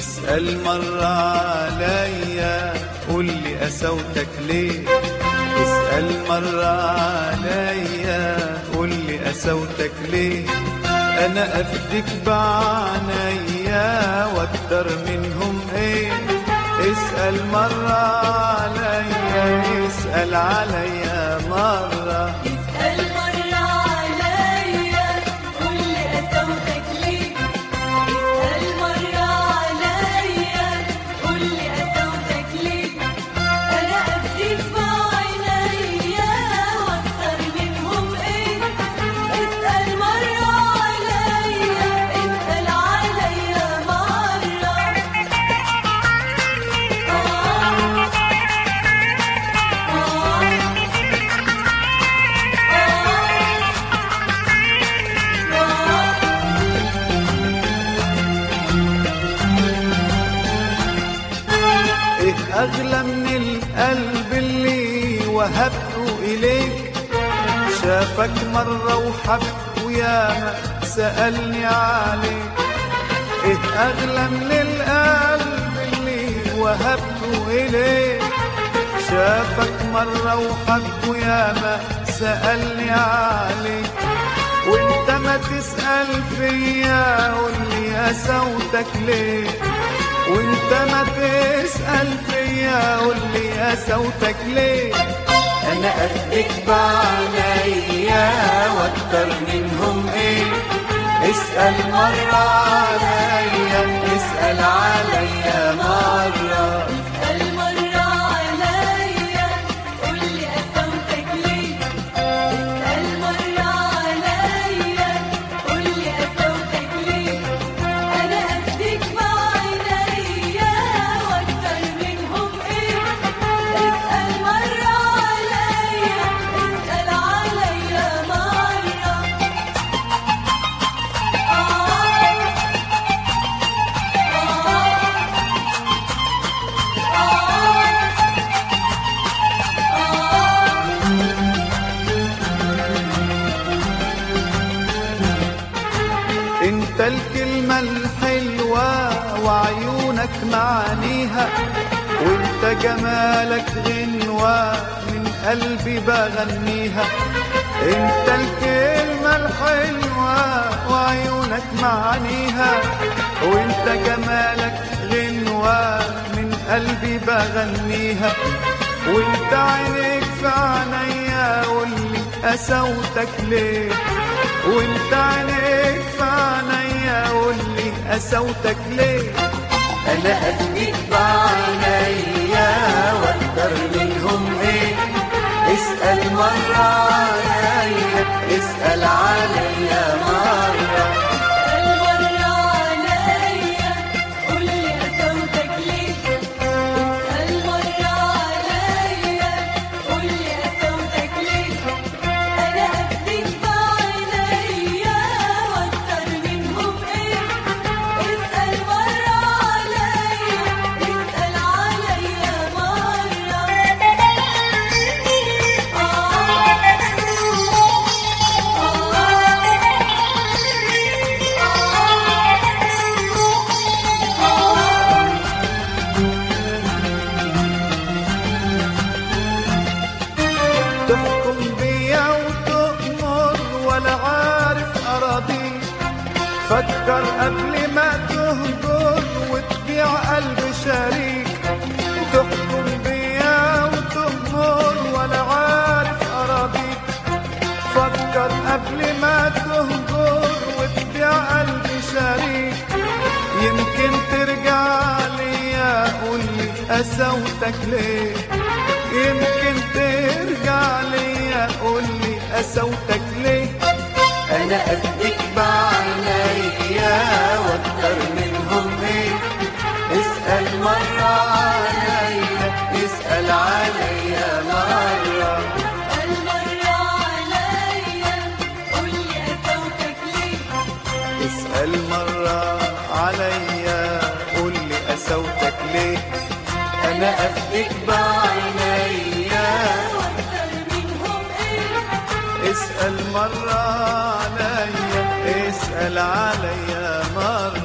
اسأل مرة عليا قول لي قسوتك ليه اسأل مرة عليا قول لي قسوتك ليه انا افديك بعنيا واكتر منهم ايه اسأل مرة عليا اسأل عليا مرة اسأل مرة عليا قول لي قسوتك ليه اسأل مرة عليا قول لي قسوتك ليه أنا أفديك بعينيا وأكتر منهم إيه اسأل مرة عليا اسأل عليا مرة ايه اغلى من القلب اللي وهبته اليك شافك مرة وحب وياما سألني عليك ايه اغلى من القلب اللي وهبته اليك شافك مرة وحب وياما سألني عليك وانت ما تسأل فيا قول لي قسوتك ليه وانت ما تسأل فيا قول لي قسوتك ليه انا قدك بعينيا واكتر منهم ايه اسأل مرة عليا اسأل عليا مرة اسأل مرة عليا قول لي قسوتك ليه اسأل مرة عليا قول لي قسوتك ليه أنا أفديك بعينيا وأكتر منهم إيه اسأل مرة عليا اسأل عليا مرة انت الكلمة الحلوة وعيونك معانيها وانت جمالك غنوة من قلبي بغنيها انت الكلمة الحلوة وعيونك معانيها وانت جمالك غنوة من قلبي بغنيها وانت عينيك في عينيا قولي قسوتك ليه وانت عينيك في عينيا قولي قسوتك ليه انا افديك بعينيا واكتر منهم ايه اسأل مرة عليا اسأل عليا مرة اسأل مرة عليا قول لي قسوتك ليه اسأل مرة عليا قول لي قسوتك ليه أنا أفديك بعينيا وأكتر منهم إيه اسأل مرة عليا اسأل عليا تحكم بيا وتؤمر ولا عارف أراضيك فكر قبل ما تهجر وتبيع قلب شريك تحكم بيا وتؤمر ولا عارف أراضيك فكر قبل ما تهجر وتبيع قلب شريك يمكن ترجع ليا قولي قسوتك ليه يمكن ترجع ليا قولي قسوتك ليه انا افديك بعينيا واكتر منهم ايه اسأل مرة عليا اسأل عليا مرة اسأل مرة عليا قول لي قسوتك ليه اسأل مرة عليا قول لي قسوتك ليه انا افديك بعينيا وأكتر منهم إيه اسأل مرة عليا اسأل عليا مرة